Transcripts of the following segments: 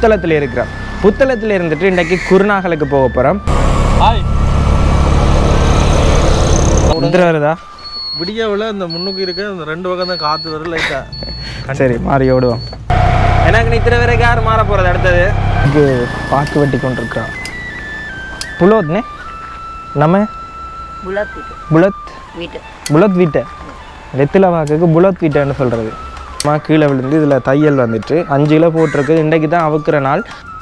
புத்தளத்தில் இருக்கிறோம் புத்தளத்தில் இருந்துட்டு இன்றைக்கு குருநாகலுக்கு போக போகிறோம் ஹாய் முந்திர வருதா விடியாவில் இந்த முன்னுக்கு இருக்க இந்த ரெண்டு பக்கம் தான் காற்று வரும் லைட்டாக சரி மாறி ஓடுவோம் எனக்கு நித்திர வரைக்கும் யார் மாற போகிறது அடுத்தது இது பாக்கு வெட்டி கொண்டிருக்கிறான் புலோத்னே நம்ம புலத் வீட்டு புலத் வீட்டு புலத் வீட்டை வெத்தில வாக்குக்கு புலத் வீட்டைன்னு சொல்கிறது அம்மா கீழே விழுந்து இதில் தையல் வந்துட்டு அஞ்சு கிலோ போட்டிருக்கு இன்றைக்கு தான் அவுக்கிற நாள்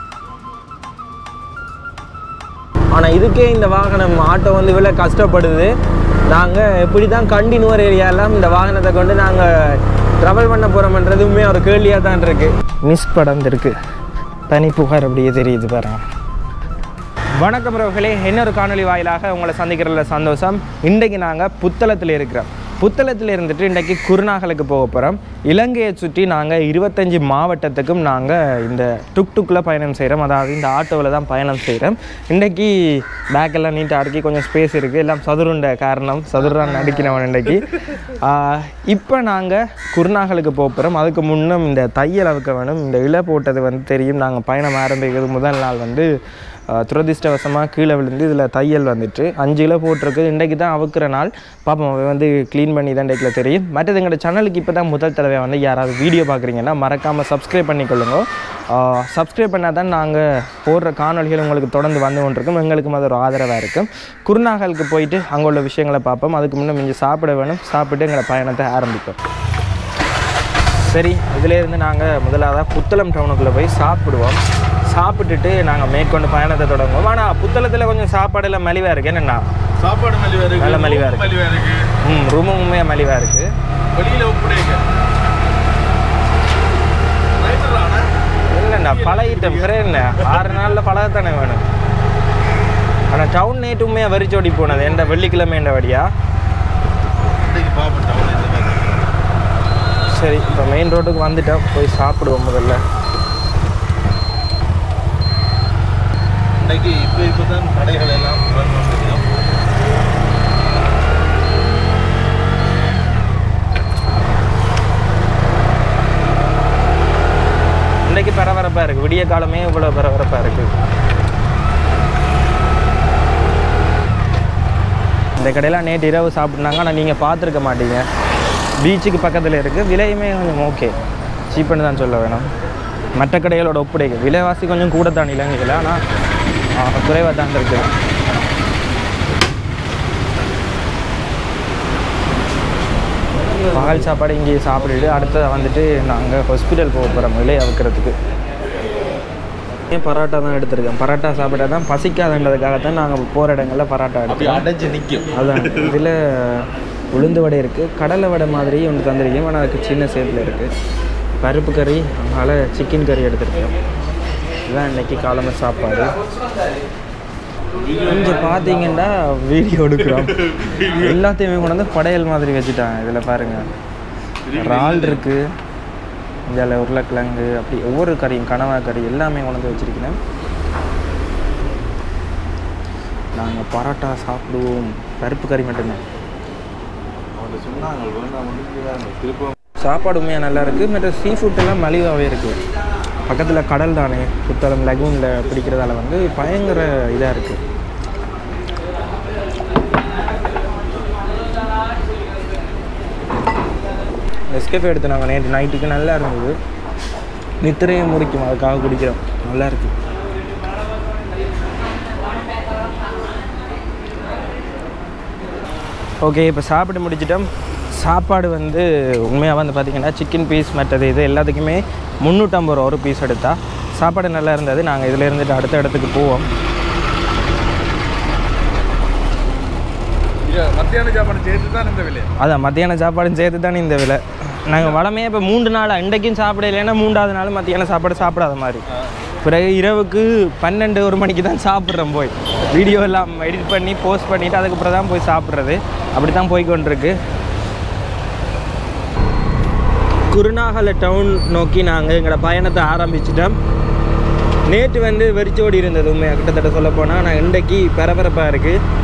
ஆனால் இதுக்கே இந்த வாகனம் ஆட்டோ வந்து இவ்வளோ கஷ்டப்படுது நாங்கள் எப்படி தான் கண்டினுவர் ஏரியாலாம் இந்த வாகனத்தை கொண்டு நாங்கள் ட்ராவல் பண்ண போகிறோம்ன்றது உண்மையாக ஒரு கேள்வியாக தான் இருக்குது மிஸ் படம் இருக்கு தனி புகார் அப்படியே தெரியுது பாருங்க வணக்கம் உறவுகளே இன்னொரு காணொளி வாயிலாக உங்களை சந்திக்கிறதுல சந்தோஷம் இன்றைக்கு நாங்கள் புத்தளத்தில் இருக்கிறோம் புத்தளத்தில் இருந்துட்டு இன்றைக்கு குருநாகலுக்கு போக போகிறோம் இலங்கையை சுற்றி நாங்கள் இருபத்தஞ்சி மாவட்டத்துக்கும் நாங்கள் இந்த டுக் டுக்கில் பயணம் செய்கிறோம் அதாவது இந்த ஆட்டோவில் தான் பயணம் செய்கிறோம் இன்றைக்கி பேக்கெல்லாம் நீட்டாக அடுக்கி கொஞ்சம் ஸ்பேஸ் இருக்குது எல்லாம் சதுருண்ட காரணம் சதுரான் அடிக்கிறவன் இன்றைக்கி இப்போ நாங்கள் குருநாகலுக்கு போக போகிறோம் அதுக்கு முன்னும் இந்த தையல் அவுக்க வேணும் இந்த இலை போட்டது வந்து தெரியும் நாங்கள் பயணம் ஆரம்பிக்கிறது முதல் நாள் வந்து ஆஹ் துரதிர்ஷ்டவசமாக கீழே விழுந்து இதில் தையல் வந்துட்டு அஞ்சு கிலோ போட்டிருக்கு இன்றைக்கு தான் அவுக்கிற நாள் பார்ப்போம் அவன் வந்து க்ளீன் பண்ணி தான் இன்றைக்கில் தெரியும் மற்றது எங்களோட சேனலுக்கு இப்போ தான் முதல் தடவை வந்து யாராவது வீடியோ பார்க்குறீங்கன்னா மறக்காமல் சப்ஸ்கிரைப் பண்ணிக்கொள்ளுங்க சப்ஸ்கிரைப் பண்ணால் தான் நாங்கள் போடுற காணொளிகள் உங்களுக்கு தொடர்ந்து வந்து கொண்டிருக்கும் எங்களுக்கும் அது ஒரு ஆதரவாக இருக்கும் குருநாகலுக்கு போயிட்டு அங்கே உள்ள விஷயங்களை பார்ப்போம் அதுக்கு முன்னே இங்கே சாப்பிட வேணும் சாப்பிட்டு எங்களை பயணத்தை ஆரம்பிப்போம் சரி இதிலேருந்து நாங்கள் முதலாவதாக புத்தளம் டவுனுக்குள்ளே போய் சாப்பிடுவோம் சாப்பிட்டுட்டு நாங்கள் மேற்கொண்டு பயணத்தை தொடங்குவோம் ஆனால் புத்தளத்தில் கொஞ்சம் சாப்பாடு எல்லாம் மலிவாக இருக்கு என்னென்னா சாப்பாடு மலிவா இருக்கு நல்ல மலிவா இருக்கு. மலிவா இருக்கு ம் ரூமும் உண்மையாக மலிவாக இருக்குது வெளியில ஒப்படைங்க ரைட்டரான இல்லைண்ணா பழகிட்டேன் பிறகு என்ன ஆறு நாளில் பழகத்தானே வேணும் ஆனால் டவுன் நேற்று உண்மையாக வரிச்சோடி போனது எந்த வெள்ளிக்கிழமை என்ற வழியா இன்னைக்கு பாப்போம் டவுன் இந்த மாதிரி சரி இப்போ மெயின் ரோட்டுக்கு வந்துட்டோம் போய் சாப்பிடுவோம் முதல்ல இன்னைக்கு இப்போ இப்போ தான் கடைகள் எல்லாம் திறந்து வந்திருக்கோம் இன்றைக்கு பரபரப்பாக இருக்குது விடிய காலமே இவ்வளோ பரபரப்பாக இருக்குது இந்த கடையெல்லாம் நேற்று இரவு சாப்பிட்னாங்க ஆனால் நீங்கள் பார்த்துருக்க மாட்டீங்க பீச்சுக்கு பக்கத்தில் இருக்குது விலையுமே கொஞ்சம் ஓகே சீப்புன்னு தான் சொல்ல வேணும் மற்ற கடைகளோட ஒப்படைக்கு விலைவாசி கொஞ்சம் கூட தான் இலங்கையில் ஆனால் குறைவாக தான் இருக்குது பகல் சாப்பாடு இங்கேயே சாப்பிட்டுட்டு அடுத்தது வந்துட்டு நாங்கள் ஹாஸ்பிட்டல் போக போகிறோம் விலை அவுக்கிறதுக்கு ஏன் பரோட்டா தான் எடுத்திருக்கேன் பரோட்டா சாப்பிட்டா தான் பசிக்காதுன்றதுக்காக தான் நாங்கள் போகிற இடங்களில் பரோட்டா அப்படி எடுத்துக்கோம் அடைஞ்சு நிற்கும் அதான் இதில் உளுந்து வடை இருக்குது கடலை வடை மாதிரி ஒன்று தந்திருக்கேன் ஆனால் அதுக்கு சின்ன சேப்பில் இருக்குது பருப்பு கறி அதனால் சிக்கன் கறி எடுத்திருக்கேன் இதுதான் இன்னைக்கு காலமை சாப்பாடு இங்கே பார்த்தீங்கன்னா வீடியோ எடுக்கிறோம் எல்லாத்தையுமே கொண்டு வந்து படையல் மாதிரி வச்சுட்டாங்க இதில் பாருங்கள் இறால் இருக்குது இதில் உருளைக்கிழங்கு அப்படி ஒவ்வொரு கறியும் கனவா கறி எல்லாமே கொண்டு வந்து வச்சுருக்கிறேன் நாங்கள் பரோட்டா சாப்பிடுவோம் பருப்பு கறி மட்டும்தான் அவங்க சொன்னாங்க வேண்டாம் முடிஞ்சு திருப்பம் சாப்பாடு உண்மையாக நல்லா இருக்குது மற்ற சீ ஃபுட்டெல்லாம் மலிவாகவே இருக்குது பக்கத்தில் கடல் தானே புத்தளம் லகூனில் பிடிக்கிறதால வந்து பயங்கர இதாக இருக்குது நெஸ்கேஃபே எடுத்து நாங்கள் நேற்று நைட்டுக்கு நல்லா இருந்தது நித்திரையை முடிக்கும் அதுக்காக குடிக்கிறோம் நல்லா இருக்கு ஓகே இப்போ சாப்பிட்டு முடிச்சிட்டோம் சாப்பாடு வந்து உண்மையாக வந்து பார்த்திங்கன்னா சிக்கன் பீஸ் மற்றது இது எல்லாத்துக்குமே முந்நூற்றம்பது ரூபா ஒரு பீஸ் எடுத்தால் சாப்பாடு நல்லா இருந்தது நாங்கள் இதில் இருந்துட்டு அடுத்த இடத்துக்கு போவோம் மத்தியான சாப்பாடு சேர்த்து தான் இந்த விலை அதான் மத்தியான சாப்பாடும் சேர்த்து தானே இந்த விலை நாங்கள் வளமையாக இப்போ மூன்று நாள் இன்றைக்கும் சாப்பிட இல்லைன்னா மூன்றாவது நாள் மத்தியான சாப்பாடு சாப்பிடாத மாதிரி பிறகு இரவுக்கு பன்னெண்டு ஒரு மணிக்கு தான் சாப்பிட்றோம் போய் வீடியோ எல்லாம் எடிட் பண்ணி போஸ்ட் பண்ணிவிட்டு அதுக்கப்புறம் தான் போய் சாப்பிட்றது அப்படி தான் போய் கொண்டிருக்கு குருநாகல டவுன் நோக்கி நாங்கள் எங்களோட பயணத்தை ஆரம்பிச்சிட்டோம் நேற்று வந்து வெறிச்சோடி இருந்தது உண்மையாக கிட்டத்தட்ட சொல்ல போனால் நான் இன்றைக்கு பரபரப்பாக இருக்குது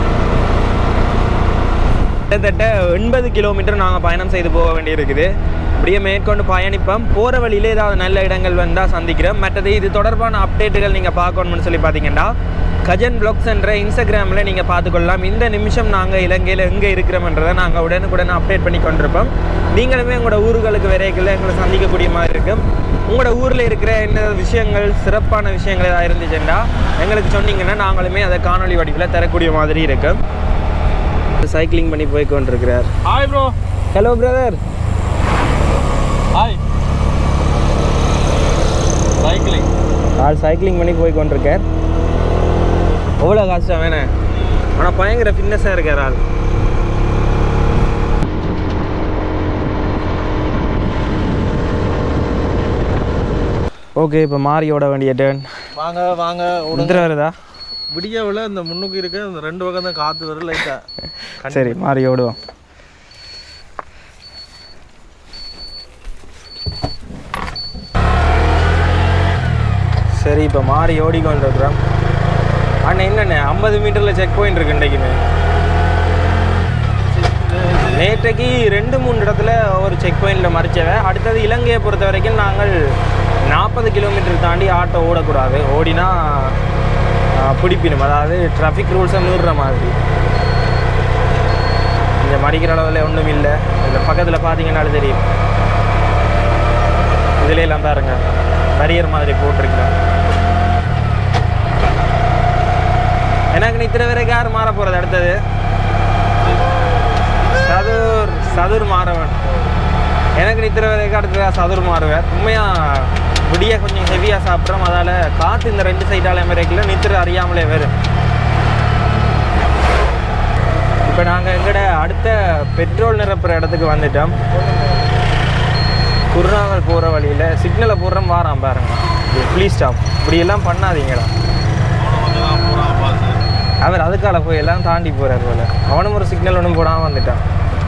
கிட்டத்தட்ட எண்பது கிலோமீட்டர் நாங்கள் பயணம் செய்து போக வேண்டியிருக்குது இப்படியே மேற்கொண்டு பயணிப்போம் போகிற வழியில ஏதாவது நல்ல இடங்கள் வந்தால் சந்திக்கிறோம் மற்றது இது தொடர்பான அப்டேட்டுகள் நீங்கள் பார்க்கணும்னு சொல்லி பார்த்தீங்கன்னா கஜன் பிளாக்ஸ் என்ற இன்ஸ்டாகிராமில் நீங்கள் பார்த்துக்கொள்ளலாம் இந்த நிமிஷம் நாங்கள் இலங்கையில் எங்கே இருக்கிறோம்ன்றதை நாங்கள் உடனுக்குடன் அப்டேட் பண்ணி கொண்டிருப்போம் நீங்களுமே உங்களோட ஊர்களுக்கு விரைவில் எங்களை சந்திக்கக்கூடிய மாதிரி இருக்கும் உங்களோட ஊரில் இருக்கிற என்ன விஷயங்கள் சிறப்பான விஷயங்கள் ஏதாவது இருந்துச்சுன்னா எங்களுக்கு சொன்னீங்கன்னா நாங்களுமே அதை காணொளி வடிவில் தரக்கூடிய மாதிரி இருக்கும் சைக்கிளிங் பண்ணி போய் கொண்டிருக்கிறார் hi bro hello brother hi cycling ஆள் சைக்கிளிங் பண்ணி போய் கொண்டிருக்கார் எவ்வளோ கஷ்டம் வேணேன் ஆனால் பயங்கர ஃபிட்னஸாக இருக்கார் ஆள் ஓகே இப்போ மாரியோட வேண்டிய டேர்ன் வாங்க வாங்க விடுங்க உதிர வருதா விடியவில் இந்த முன்னுக்கு இருக்க இந்த ரெண்டு பக்கம் தான் காற்று வரும் லைட்டாக சரி மாறி ஓடுவோம் சரி இப்போ மாறி ஓடிக்கொண்டிருக்கிறோம் அண்ணா என்னண்ணே ஐம்பது மீட்டரில் செக் பாயிண்ட் இருக்கு இன்றைக்குமே நேற்றைக்கு ரெண்டு மூணு இடத்துல ஒரு செக் பாயிண்டில் மறிச்சவை அடுத்தது இலங்கையை பொறுத்த வரைக்கும் நாங்கள் நாற்பது கிலோமீட்டர் தாண்டி ஆட்டோ ஓடக்கூடாது ஓடினா ஆ, பிடிப்பினும் அதாவது டிராஃபிக் ரூல்ஸை மீறுற மாதிரி இங்கே மறிக்கிற அளவில் ஒன்றும் இல்லை இதில் பக்கத்தில் பார்த்தீங்கன்னாலும் தெரியும் இதுல எல்லாம் பாருங்க பரியர் மாதிரி போட்டிருக்கேன் எனக்கு நித்திர வரைக்கும் யார் மாற போகிறது அடுத்தது சதுர் சதுர் மாறவன் எனக்கு நித்திர வரைக்கும் அடுத்தது சதுர் மாறுவார் உண்மையாக விடிய கொஞ்சம் ஹெவியாக சாப்பிட்றோம் அதால் காற்று இந்த ரெண்டு சைடால வரைக்குள்ள நித்திர அறியாமலே வரும் இப்போ நாங்கள் எங்கட அடுத்த பெட்ரோல் நிரப்புற இடத்துக்கு வந்துட்டோம் குருநாகல் போகிற வழியில் சிக்னலை போடுறோம் வாராம் பாருங்க ப்ளீஸ் ஸ்டாப் இப்படியெல்லாம் பண்ணாதீங்கடா அவர் அதுக்கால போய் எல்லாம் தாண்டி போகிறார் போல அவனும் ஒரு சிக்னல் ஒன்றும் போடாமல் வந்துட்டான்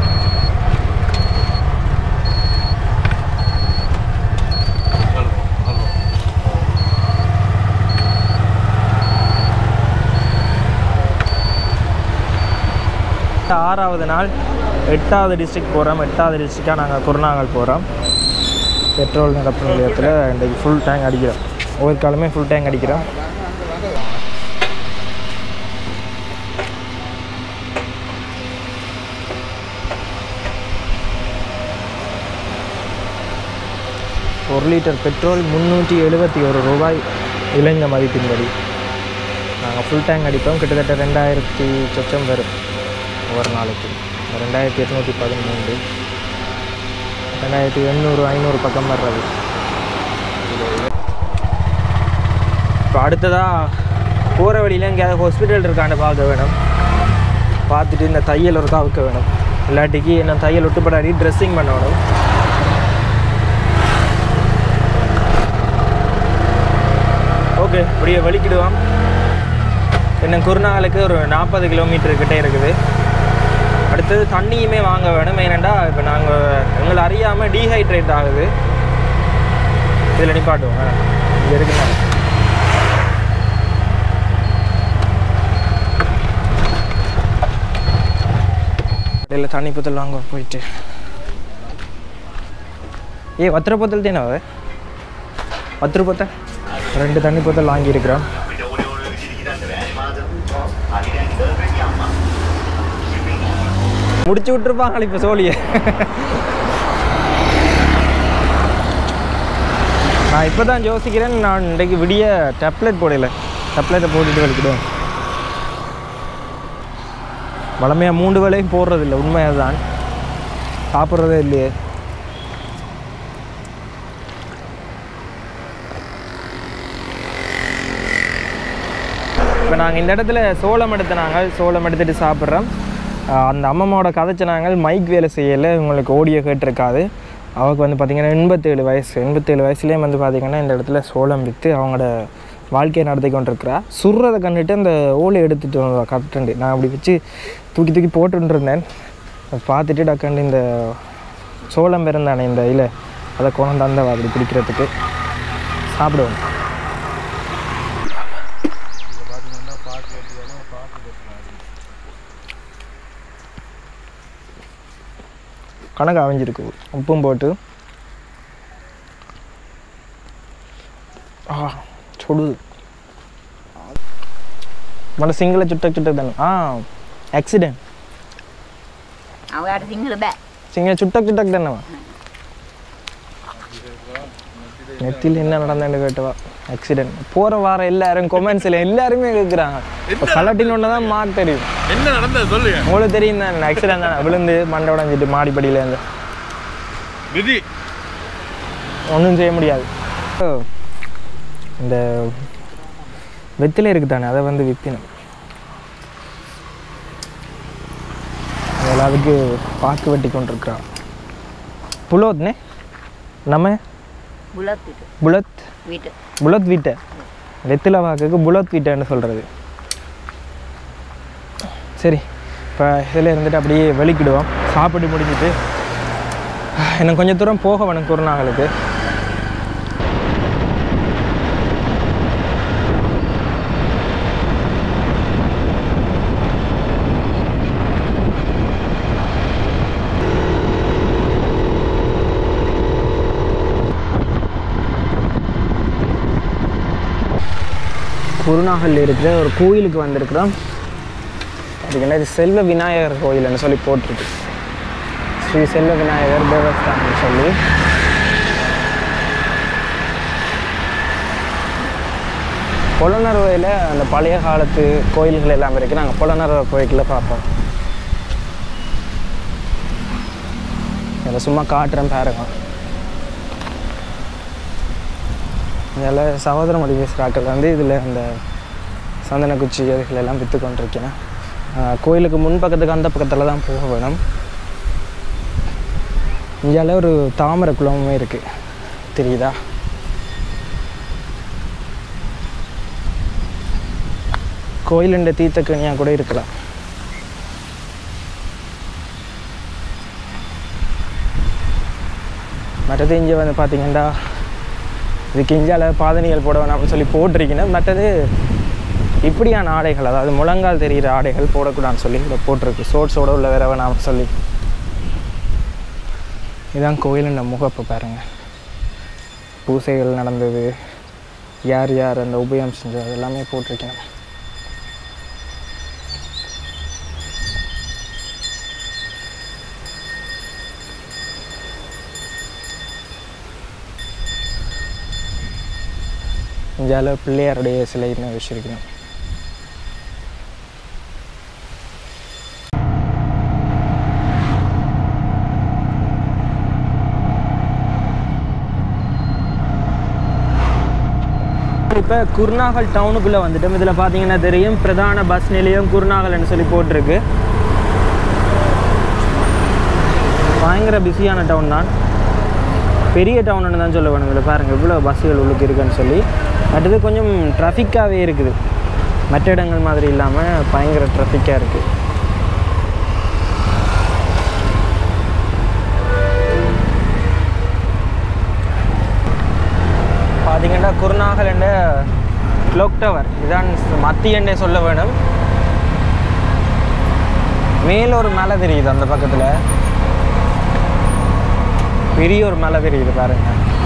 ஆறாவது நாள் எட்டாவது டிஸ்ட்ரிக்ட் போகிறோம் எட்டாவது டிஸ்ட்ரிக்டாக நாங்கள் குருநாகல் போகிறோம் பெட்ரோல் நிரப்பு நிலையத்தில் இன்றைக்கு ஃபுல் டேங்க் அடிக்கிறோம் ஒவ்வொரு காலமே ஃபுல் டேங்க் அடிக்கிறோம் ஒரு லிட்டர் பெட்ரோல் முந்நூற்றி எழுபத்தி ஒரு ரூபாய் இளைஞ மதிப்பின்படி நாங்கள் ஃபுல் டேங்க் அடிப்போம் கிட்டத்தட்ட ரெண்டாயிரத்தி சொச்சம் வரும் ஒவ்வொரு நாளைக்கு ரெண்டாயிரத்தி எட்நூற்றி பதிமூன்று ரெண்டாயிரத்தி எண்ணூறு ஐநூறு பக்கம் வர்றது இப்போ அடுத்ததாக போகிற வழியில் எங்கேயாவது ஹாஸ்பிட்டல் இருக்கான்னு பார்க்க வேணும் பார்த்துட்டு இந்த தையல் ஒரு கவுக்க வேணும் இல்லாட்டிக்கு என்ன தையல் ஒட்டுப்படாடி ட்ரெஸ்ஸிங் பண்ண வேணும் ஓகே இப்படியே வலிக்கிடுவான் என்ன குருநாகலுக்கு ஒரு நாற்பது கிலோமீட்டர் கிட்டே இருக்குது அடுத்தது தண்ணியுமே வாங்க வேணும் ஏனெண்டா இப்போ நாங்கள் எங்களை அறியாமல் டீஹைட்ரேட் ஆகுது இதில் நிப்பாட்டுவோம் இங்கே இருக்குங்க கடையில் தண்ணி புத்தல் வாங்க போயிட்டு ஏ பத்து ரூபா புத்தல் தானே அது பத்து ரூபா தான் ரெண்டு தண்ணி புத்தல் வாங்கியிருக்கிறோம் முடிச்சு விட்டுருப்பாங்க இப்போ சோழியை நான் இப்போ தான் யோசிக்கிறேன் நான் இன்றைக்கு விடிய டேப்லெட் போடல டேப்லெட்டை போட்டுட்டு வலிக்கிடுவேன் வளமையாக மூன்று வேளையும் போடுறதில்ல உண்மை அதுதான் சாப்பிட்றதே இல்லையே இப்போ நாங்கள் இந்த இடத்துல சோளம் எடுத்து நாங்கள் சோளம் எடுத்துகிட்டு சாப்பிட்றோம் ஆஹ் அந்த அம்மம்மாவோட கதைச்ச நாங்கள் மைக் வேலை செய்யலை உங்களுக்கு ஓடியோ கேட்டிருக்காது அவருக்கு வந்து பார்த்திங்கன்னா எண்பத்தேழு வயசு எண்பத்தேழு வயசுலேயே வந்து பார்த்திங்கன்னா இந்த இடத்துல சோளம் விற்று அவங்களோட வாழ்க்கையை நடத்தி கொண்டிருக்கிறா சுடுறதை கண்டுட்டு அந்த ஓலை எடுத்துட்டு வந்தா கரெக்டுண்டு நான் அப்படி வச்சு தூக்கி தூக்கி போட்டுட்டு இருந்தேன் அதை பார்த்துட்டு டக்குண்டு இந்த சோளம் பிறந்தானே இந்த இலை அதை கொண்டு வந்தவா அப்படி பிடிக்கிறதுக்கு சாப்பிடுவோம் கணக்கு அவிஞ்சிருக்கு உப்பும் போட்டு ஆ சுடுது மட சிங்கள சுட்ட சுட்ட தானே ஆ ஆக்சிடென்ட் அவ සිංහල බෑ சிங்கள சுட்டக் சுட்டக் தானேவா நெத்தியில் என்ன நடந்தேன்னு கேட்டவா ஆக்சிடென்ட் போகிற வார எல்லாரும் கொமெண்ட்ஸில் எல்லாருமே கேட்குறாங்க இப்போ கலட்டினோன்னு தான் மார்க் தெரியும் என்ன நடந்தது சொல்லுங்க உங்களுக்கு தெரியும் தான் ஆக்சிடென்ட் தான் விழுந்து மண்டை உடஞ்சிட்டு மாடிப்படியிலேருந்து விதி ஒன்றும் செய்ய முடியாது இந்த வெத்திலை இருக்கு தானே அதை வந்து விற்பினோம் அதுக்கு பாக்கு வெட்டி கொண்டிருக்கிறான் புலோத்னே நம்ம බුලත් විට புலத் විට புலத் வீட்டை வெத்திலை வாக்குக்கு புலத் வீட்டைன்னு சொல்கிறது சரி இப்போ இதில் இருந்துட்டு அப்படியே வெளிக்கிடுவோம் சாப்பிட்டு முடிஞ்சிட்டு இன்னும் கொஞ்சம் தூரம் போக வேணும் குருநாகலுக்கு குருநாகலில் இருக்கிற ஒரு கோயிலுக்கு வந்திருக்கிறோம் அதுக்கு இது செல்வ விநாயகர் கோயில்னு சொல்லி போட்டிருக்கு ஸ்ரீ செல்வ விநாயகர் தேவஸ்தானம்னு சொல்லி புலனறுவையில் அந்த பழைய காலத்து கோயில்கள் எல்லாம் இருக்குது நாங்கள் புலனறுவை கோயிலில் பார்ப்போம் இதை சும்மா காட்டுறேன் பாருங்க இதில் சகோதர மொழி பேசுகிறாக்கள் வந்து இதில் அந்த சந்தன குச்சி அதுகள் எல்லாம் விற்று கொண்டிருக்கேன் ஆஹ் கோயிலுக்கு முன் பக்கத்துக்கு அந்த பக்கத்தில் தான் போக வேணும் இங்கால ஒரு தாமரை குளமுமே இருக்குது தெரியுதா கோயிலுண்ட தீர்த்தக்கனியாக கூட இருக்கலாம் மற்றது இங்கே வந்து பார்த்தீங்கன்னா இதுக்கு இஞ்சால பாதணிகள் போட வேணாம் அப்படின்னு சொல்லி போட்டிருக்கேன் மற்றது இப்படியான ஆடைகள் அதாவது முழங்கால் தெரிகிற ஆடைகள் போடக்கூடாதுன்னு சொல்லி இதில் போட்டிருக்கு சோட்ஸோட உள்ள வேற வேணாம் சொல்லி இதான் கோயிலின் முகப்பு பாருங்க பூசைகள் நடந்தது யார் யார் அந்த உபயம் செஞ்சது எல்லாமே போட்டிருக்கேன் இந்தியாவில் பிள்ளையாருடைய சிலைன்னு வச்சிருக்கணும் இப்போ குருநாகல் டவுனுக்குள்ளே வந்துட்டோம் இதில் பார்த்தீங்கன்னா தெரியும் பிரதான பஸ் நிலையம் குருநாகல்னு சொல்லி போட்டிருக்கு பயங்கர பிஸியான டவுன் தான் பெரிய டவுன்னு தான் சொல்ல வேணும் இதில் பாருங்கள் இவ்வளோ பஸ்ஸுகள் உள்ளுக்கு இருக்குன்னு சொல்லி அடுத்தது கொஞ்சம் ட்ராஃபிக்காகவே இருக்குது மற்ற இடங்கள் மாதிரி இல்லாமல் பயங்கர ட்ராஃபிக்காக இருக்குது பார்த்தீங்கன்னா குருநாகல் என்ற கிளோக் டவர் இதான் மத்திய எண்ணே சொல்ல வேணும் மேல ஒரு மலை தெரியுது அந்த பக்கத்தில் பெரிய ஒரு மலை தெரியுது பாருங்க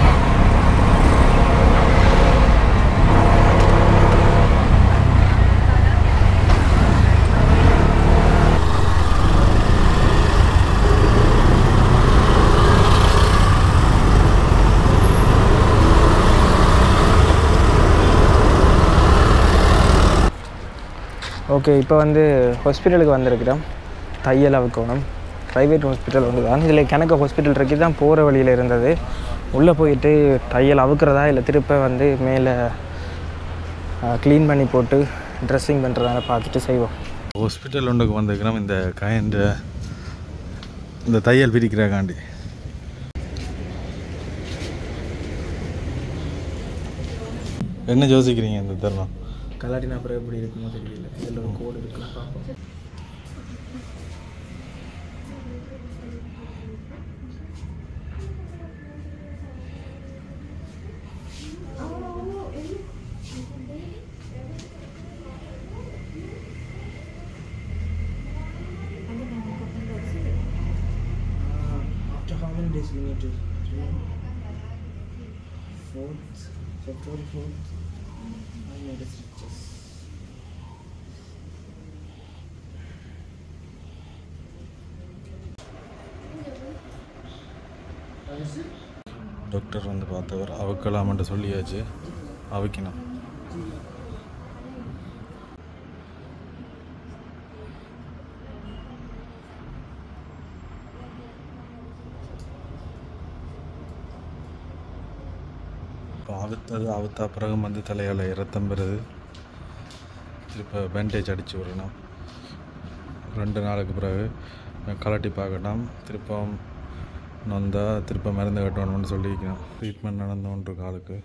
ஓகே இப்போ வந்து ஹாஸ்பிட்டலுக்கு வந்திருக்கிறோம் தையல் அவுக்கணும் ப்ரைவேட் ஹாஸ்பிட்டல் ஒன்று தான் இதில் கணக்கு ஹாஸ்பிட்டல் இருக்கு தான் போகிற வழியில் இருந்தது உள்ளே போயிட்டு தையல் அவுக்கிறதா இல்லை திருப்ப வந்து மேலே க்ளீன் பண்ணி போட்டு ட்ரெஸ்ஸிங் பண்ணுறதான பார்த்துட்டு செய்வோம் ஹாஸ்பிட்டல் ஒன்றுக்கு வந்திருக்கிறோம் இந்த கயன்ற இந்த தையல் பிரிக்கிறக்காண்டி என்ன யோசிக்கிறீங்க இந்த தருணம் கலாட்டினா அப்புறம் எப்படி இருக்குமோ தெரியல இதில் ஒரு கோடு இருக்குன்னு பார்ப்போம் After how many days we need to Fourth, doctor வந்து பார்த்தவர் அவுக்கலாமன்ட்டு சொல்லியாச்சு அவிக்கணும் இப்போ அவுத்தது அவுத்தா பிறகு வந்து தலையால் இரத்தம் பெறுது திருப்ப பேண்டேஜ் அடித்து விடணும் ரெண்டு நாளுக்கு பிறகு கலட்டி பார்க்கணும் திருப்பம் நொந்தா திருப்ப மருந்து கட்டணும்னு சொல்லியிருக்கணும் ட்ரீட்மெண்ட் நடந்து கொண்டு இருக்கு ஆளுக்கு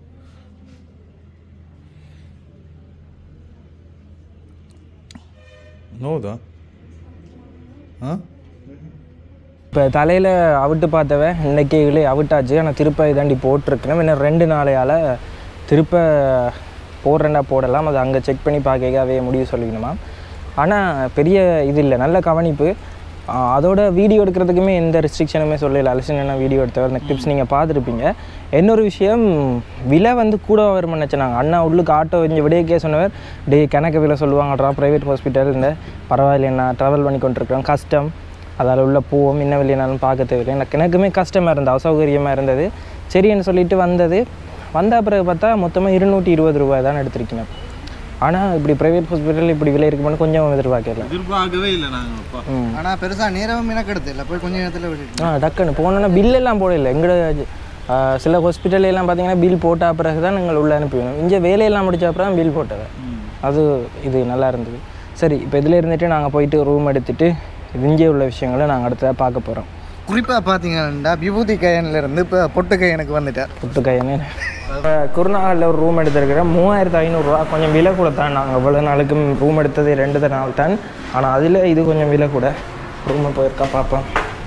நோதா ஆ இப்போ தலையில் அவிட்டு பார்த்தவன் இன்னைக்கு இல்லை அவிட்டாச்சு ஆனால் திருப்ப இதாண்டி போட்டிருக்கணும் இன்னும் ரெண்டு நாளையால் திருப்ப போடுறேன்டா போடலாம் அதை அங்கே செக் பண்ணி பார்க்கவே முடிவு சொல்லிக்கணுமா ஆனால் பெரிய இது இல்லை நல்ல கவனிப்பு ஆ, அதோட வீடியோ எடுக்கிறதுக்குமே எந்த ரெஸ்ட்ரிக்ஷனுமே சொல்லல அலசினா வீடியோ எடுத்தவர் இந்த கிளிப்ஸ் நீங்கள் பார்த்துருப்பீங்க இன்னொரு விஷயம் விலை வந்து கூட வரும்னு நினச்சேன் அண்ணா உள்ளுக்கு ஆட்டோ இங்கே விடையக்கே சொன்னவர் டே கணக்கு விலை சொல்லுவாங்கடா ப்ரைவேட் ஹாஸ்பிட்டல் இந்த பரவாயில்ல நான் ட்ராவல் பண்ணி கொண்டிருக்கிறேன் கஷ்டம் அதில் உள்ள பூவும் இன்னும் வெளியினாலும் பார்க்க தேவையில்லை எனக்கு எனக்குமே கஷ்டமாக இருந்தது அசௌகரியமாக இருந்தது சரின்னு சொல்லிட்டு வந்தது வந்த பிறகு பார்த்தா மொத்தமாக இருநூற்றி இருபது ரூபாய் தான் எடுத்திருக்கணும் ஆனால் இப்படி ப்ரைவேட் ஹாஸ்பிட்டல் இப்படி விலை இருக்குமான்னு கொஞ்சம் எதிர்பார்க்கல எதிர்பார்க்கவே இல்லை நாங்கள் அப்பா ம் ஆனால் பெருசாக நேரமும் எனக்கு எடுத்து இல்லை போய் கொஞ்ச நேரத்தில் விட்டுட்டு ஆ டக்குன்னு போனோன்னா பில்லெல்லாம் போடல எங்களோட ஆ, சில hospital எல்லாம் பார்த்தீங்கன்னா பில் போட்ட பிறகு தான் நீங்கள் உள்ளே அனுப்பிடணும் இங்கே வேலையெல்லாம் முடிச்ச அப்புறம் பில் போட்டது அது இது நல்லா இருந்தது சரி இப்போ இதில் இருந்துட்டு நாங்கள் போயிட்டு ரூம் எடுத்துட்டு இங்கே உள்ள விஷயங்களை நாங்கள் அடுத்ததாக பார்க்க போகிறோம் குறிப்பாக பார்த்தீங்கன்னா விபூதி கையன்லேருந்து இப்போ பொட்டு கையனுக்கு வந்துட்டார் புத்துக்கையனு குருநாகலில் ஒரு ரூம் எடுத்திருக்கிறேன் மூவாயிரத்து ஐநூறுரூவா கொஞ்சம் விலை கூட தான் நாங்கள் இவ்வளோ நாளுக்கு ரூம் எடுத்தது ரெண்டு நாள் தான் ஆனால் அதில் இது கொஞ்சம் விலை கூட ரூமை போயிருக்கா பார்ப்போம்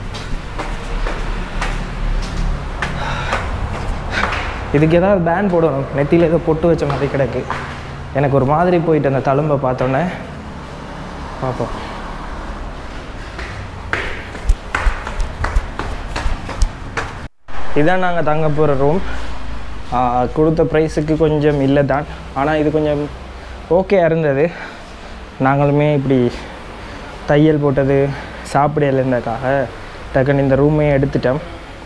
இதுக்கு ஏதாவது பேன் போடணும் நெத்தியில் ஏதோ பொட்டு வச்ச மாதிரி கிடக்கு எனக்கு ஒரு மாதிரி போயிட்டு அந்த தழும்பை பார்த்தோன்னே பார்ப்போம் இதான் நாங்கள் தங்க போகிற ரூம் கொடுத்த ப்ரைஸுக்கு கொஞ்சம் இல்லை தான் ஆனால் இது கொஞ்சம் ஓகே இருந்தது நாங்களுமே இப்படி தையல் போட்டது சாப்பிடல இருந்ததுக்காக டக்குன்னு இந்த ரூமே எடுத்துட்டோம்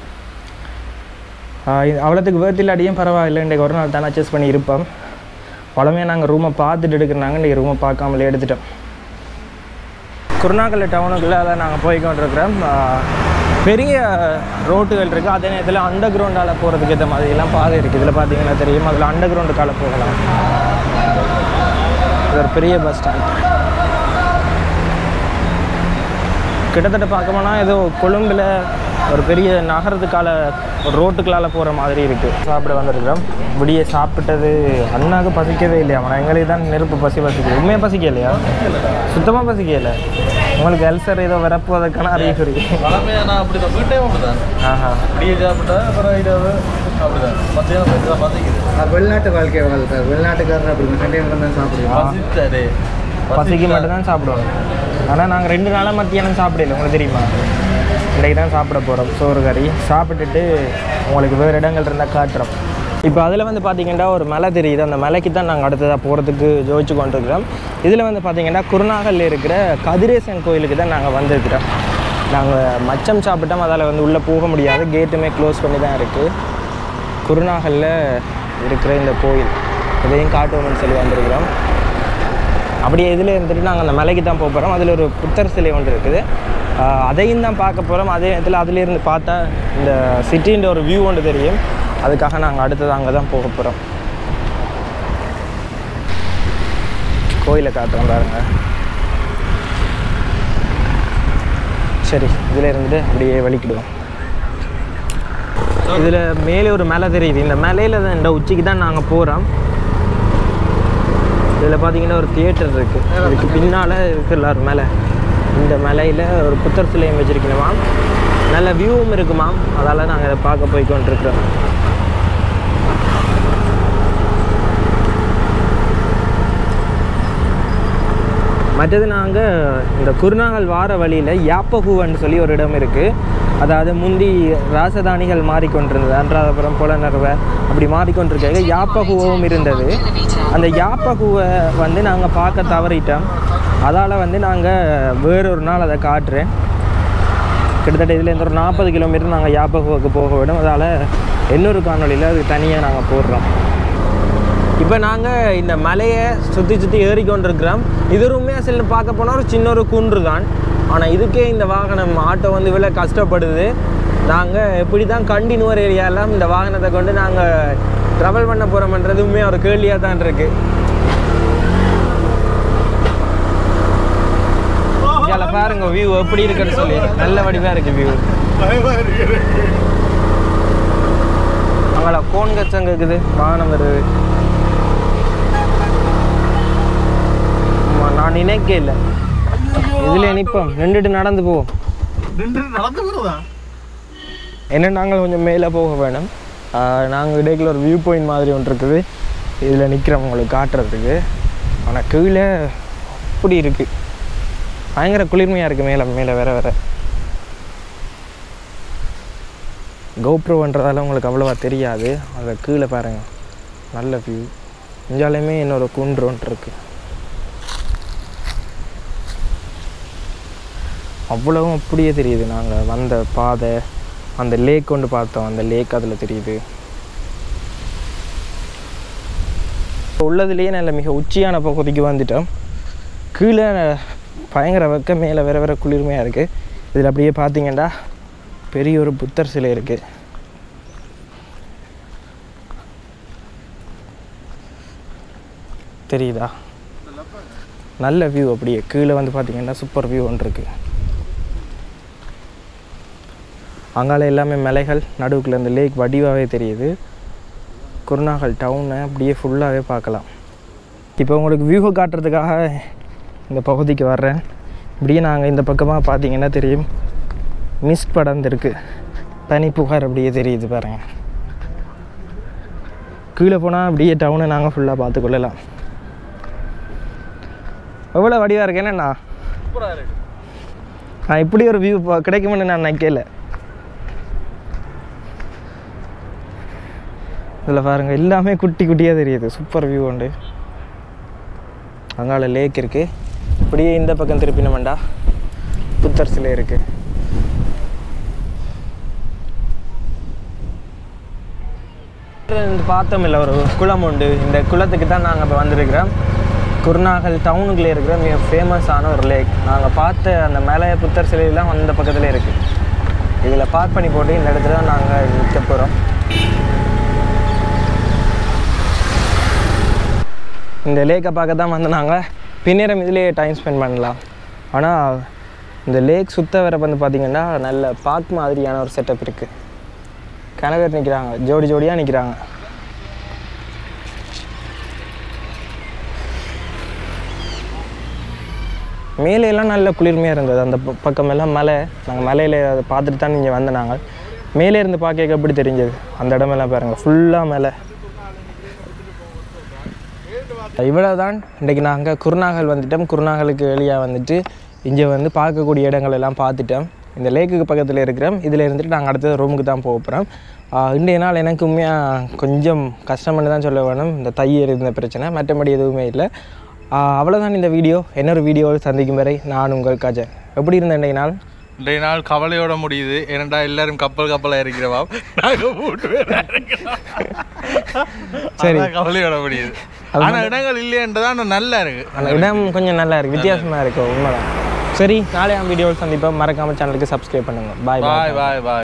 ஆஹ் இது அவ்வளோத்துக்கு வேர்த்து இல்லாட்டியும் பரவாயில்லை இன்றைக்கு ஒரு நாள் தானே அட்ஜஸ்ட் பண்ணி இருப்போம் பழமையாக நாங்கள் ரூமை பார்த்துட்டு எடுக்கிறாங்க இன்றைக்கி ரூமை பார்க்காமலே எடுத்துட்டோம் குருநாகல் டவுனுக்குள்ளே தான் நாங்கள் போய் கொண்டிருக்கிறோம் ஆஹ் பெரிய ரோட்டுகள் இருக்குது அதே நேரத்தில் அண்டர் கிரவுண்டால் போகிறதுக்கு ஏற்ற மாதிரிலாம் பாதை இருக்குது இதில் பார்த்தீங்கன்னா தெரியும் அதில் அண்டர் கிரவுண்டுக்கால போகலாம் இது ஒரு பெரிய பஸ் ஸ்டாண்ட் கிட்டத்தட்ட பார்க்க போனால் ஏதோ கொழும்பில் ஒரு பெரிய நகரத்துக்கால ஒரு ரோட்டுக்களால் போகிற மாதிரி இருக்குது சாப்பிட வந்திருக்கிறோம் விடிய சாப்பிட்டது அண்ணாக்கு பசிக்கவே இல்லையா ஆனால் எங்களுக்கு தான் நெருப்பு பசி பசிக்குது உண்மையாக பசிக்கலையா சுத்தமாக பசிக்கல உங்களுக்கு அல்சர் ஏதோ வரப்போவதற்கான அறிகுறி பழமையாக நான் அப்படி தான் வீட்டையும் அப்படி தான் ஆஹா இப்படியே சாப்பிட்டா அப்புறம் இரவு அப்படி தான் மத்தியானம் போய் தான் பசிக்குது வெளிநாட்டு வாழ்க்கை வாழ்க்கை வெளிநாட்டுக்காரர் அப்படி ரெண்டே நேரம் தான் சாப்பிடுவோம் பசித்தாரு பசிக்கு மட்டும்தான் சாப்பிடுவோம் ஆனால் நாங்கள் ரெண்டு நாளாக மத்தியானம் சாப்பிடல உங்களுக்கு தெரியுமா இன்றைக்கு தான் சாப்பிட போகிறோம் சோறு கறி சாப்பிட்டுட்டு உங்களுக்கு வேறு இடங்கள் இருந்தால் காட்டுறோம் இப்போ அதில் வந்து பார்த்தீங்கன்னா ஒரு மலை தெரியுது அந்த மலைக்கு தான் நாங்கள் அடுத்ததாக போகிறதுக்கு ஜோதிச்சு கொண்டிருக்கிறோம் இதில் வந்து பார்த்தீங்கன்னா குருநாகலில் இருக்கிற கதிரேசன் கோயிலுக்கு தான் நாங்கள் வந்திருக்கிறோம் நாங்கள் மச்சம் சாப்பிட்டோம் அதால் வந்து உள்ளே போக முடியாது கேட்டுமே க்ளோஸ் பண்ணி தான் இருக்குது குருநாகலில் இருக்கிற இந்த கோயில் இதையும் காட்டுவோம்னு சொல்லி வந்திருக்கிறோம் அப்படியே இதில் இருந்துட்டு நாங்கள் அந்த மலைக்கு தான் போக போகிறோம் அதில் ஒரு புத்தர் சிலை ஒன்று இருக்குது ஆஹ் அதையும் தான் பார்க்க போகிறோம் அதே நேரத்தில் அதிலேருந்து பார்த்தா இந்த சிட்டின்ற ஒரு வியூ ஒன்று தெரியும் அதுக்காக நாங்கள் அடுத்தது அங்கே தான் போக போகிறோம் கோயிலை காட்டுறோம் பாருங்க சரி இதில் இருந்துட்டு அப்படியே வலிக்கிடுவோம் இதில் மேலே ஒரு மலை தெரியுது இந்த மலையில் தான் இந்த உச்சிக்கு தான் நாங்கள் போகிறோம் இதில் பார்த்தீங்கன்னா ஒரு தியேட்டர் இருக்குது இதுக்கு பின்னால் இருக்குல்ல ஒரு மலை இந்த மலையில் ஒரு புத்தர் சிலையும் வச்சுருக்கணுமாம் நல்ல வியூவும் இருக்குமாம் அதால் நாங்கள் இதை பார்க்க போய் கொண்டிருக்கிறோம் மற்றது நாங்கள் இந்த குருநாகல் வார வழியில் யாப்பகுவன்னு சொல்லி ஒரு இடம் இருக்குது அதாவது முந்தி ராசதானிகள் மாறிக்கொண்டிருந்தது அன்றாதபுரம் புலனர்வை அப்படி மாறிக்கொண்டிருக்க யாப்பகுவும் இருந்தது அந்த யாப்பகுவை வந்து நாங்கள் பார்க்க தவறிட்டோம் அதால் வந்து நாங்கள் வேறொரு நாள் அதை காட்டுறேன் கிட்டத்தட்ட இதுலேருந்து ஒரு நாற்பது கிலோமீட்டர் நாங்கள் யாப்பகுவுக்கு போக விடும் அதால் இன்னொரு காணொலியில் அது தனியாக நாங்கள் போடுறோம் இப்போ நாங்கள் இந்த மலையை சுற்றி சுற்றி ஏறிக்கொண்டிருக்கிறோம் இது உண்மையாக சில பார்க்க போனால் ஒரு சின்ன ஒரு குன்று தான் ஆனால் இதுக்கே இந்த வாகனம் ஆட்டோ வந்து இவ்வளோ கஷ்டப்படுது நாங்கள் எப்படி தான் கண்டினுவர் ஏரியாலாம் இந்த வாகனத்தை கொண்டு நாங்கள் ட்ராவல் பண்ண போகிறோம்ன்றது உண்மையாக ஒரு கேள்வியாக தான் இருக்குது இதில் பாருங்க வியூ எப்படி இருக்குன்னு சொல்லி நல்ல வடிவாக இருக்குது வியூ அங்கே கோன் கச்சங்க இருக்குது வாகனம் வருது ஆமா, நான் நினைக்க இல்லை இதில் நிற்போம் நின்றுட்டு நடந்து போவோம் நடந்து போகிறதா என்ன நாங்கள் கொஞ்சம் மேலே போக வேணும் நாங்கள் இடையில ஒரு வியூ பாயிண்ட் மாதிரி ஒன்று இருக்குது இதில் நிற்கிறோம் உங்களுக்கு காட்டுறதுக்கு ஆனால் கீழே அப்படி இருக்குது பயங்கர குளிர்மையாக இருக்குது மேலே மேலே வேற வேற கோப்ரோன்றதால உங்களுக்கு அவ்வளோவா தெரியாது அதை கீழே பாருங்க நல்ல வியூ இஞ்சாலையுமே இன்னொரு குன்று ஒன்று இருக்குது அவ்வளவும் அப்படியே தெரியுது நாங்கள் வந்த பாதை அந்த லேக் கொண்டு பார்த்தோம் அந்த லேக் அதில் தெரியுது உள்ளதுலேயே நல்ல மிக உச்சியான பகுதிக்கு வந்துட்டோம் கீழே பயங்கர வெக்க மேலே வேற வேற குளிர்மையாக இருக்குது இதில் அப்படியே பார்த்தீங்கன்னா பெரிய ஒரு புத்தர் சிலை இருக்குது தெரியுதா நல்ல வியூ அப்படியே கீழே வந்து பார்த்தீங்கன்னா சூப்பர் வியூ ஒன்று இருக்குது அங்கால எல்லாமே மலைகள் நடுவுக்குள்ள இந்த லேக் வடிவாகவே தெரியுது குருநாகல் டவுனை அப்படியே ஃபுல்லாகவே பார்க்கலாம் இப்போ உங்களுக்கு வியூவை காட்டுறதுக்காக இந்த பகுதிக்கு வர்றேன் இப்படியே நாங்கள் இந்த பக்கமாக பார்த்தீங்கன்னா தெரியும் மிஸ் படர்ந்துருக்கு பனி புகார் அப்படியே தெரியுது பாருங்க கீழே போனால் அப்படியே டவுனை நாங்கள் ஃபுல்லாக பார்த்துக்கொள்ளலாம் எவ்வளோ வடிவாக இருக்கு என்னண்ணா நான் இப்படி ஒரு வியூ கிடைக்கும்னு நான் நினைக்கல இதில் பாருங்க எல்லாமே குட்டி குட்டியாக தெரியுது சூப்பர் வியூ உண்டு அங்கால லேக் இருக்குது இப்படியே இந்த பக்கம் திருப்பினோம்டா புத்தர் சிலை இருக்குது பார்த்தோம் இல்லை ஒரு குளம் உண்டு இந்த குளத்துக்கு தான் நாங்கள் இப்போ வந்திருக்கிறோம் குருநாகல் டவுனுக்குள்ளே இருக்கிற மிக ஃபேமஸான ஒரு லேக் நாங்கள் பார்த்த அந்த மலை புத்தர் சிலையெல்லாம் அந்த பக்கத்துலேயே இருக்குது இதில் பார்க் பண்ணி போட்டு இந்த இடத்துல தான் நாங்கள் நிற்க போகிறோம் இந்த லேக்கை பார்க்க தான் வந்து நாங்கள் பின்னேரம் இதுலேயே டைம் ஸ்பெண்ட் பண்ணலாம் ஆனால் இந்த லேக் சுத்த வர வந்து பார்த்திங்கன்னா நல்ல பார்க் மாதிரியான ஒரு செட்டப் இருக்குது கணவர் நிற்கிறாங்க ஜோடி ஜோடியாக நிற்கிறாங்க மேலே எல்லாம் நல்ல குளிர்மையாக இருந்தது அந்த ப- பக்கமெல்லாம் மலை நாங்கள் மலையில் அதை பார்த்துட்டு தான் இங்கே வந்த நாங்கள் மேலே இருந்து பார்க்க எப்படி தெரிஞ்சது அந்த இடமெல்லாம் பாருங்கள் ஃபுல்லாக மேலே இவ்வளோ தான் இன்றைக்கி நாங்கள் குருநாகல் வந்துட்டோம் குருநாகலுக்கு வெளியாக வந்துட்டு இங்கே வந்து பார்க்கக்கூடிய இடங்கள் எல்லாம் பார்த்துட்டோம் இந்த லேக்குக்கு பக்கத்தில் இருக்கிறோம் இதில் இருந்துட்டு நாங்கள் அடுத்தது ரூமுக்கு தான் போக போகிறோம் இன்றைய நாள் எனக்கு உண்மையாக கொஞ்சம் கஷ்டம்னு தான் சொல்ல வேணும் இந்த தையர் இருந்த பிரச்சனை மற்றபடி எதுவுமே இல்லை அவ்வளோதான் இந்த வீடியோ இன்னொரு வீடியோவில் சந்திக்கும் வரை நான் உங்கள் கஜன் எப்படி இருந்த இன்றைய நாள் இன்றைய நாள் கவலையோட முடியுது ஏனண்டா எல்லாரும் கப்பல் கப்பலாக இருக்கிறவா நாங்கள் மூட்டு பேர் சரி. சரி கவலையோட முடியுது ஆனால் இடங்கள் இல்லைன்றதான் நல்லா இருக்கு அந்த இடம் கொஞ்சம் நல்லா இருக்குது வித்தியாசமாக இருக்குது உண்மைதான் சரி நாளைய வீடியோவில் சந்திப்போம் மறக்காமல் சேனலுக்கு சப்ஸ்கிரைப் பண்ணுங்கள் பாய் பாய் பாய் பாய் பாய்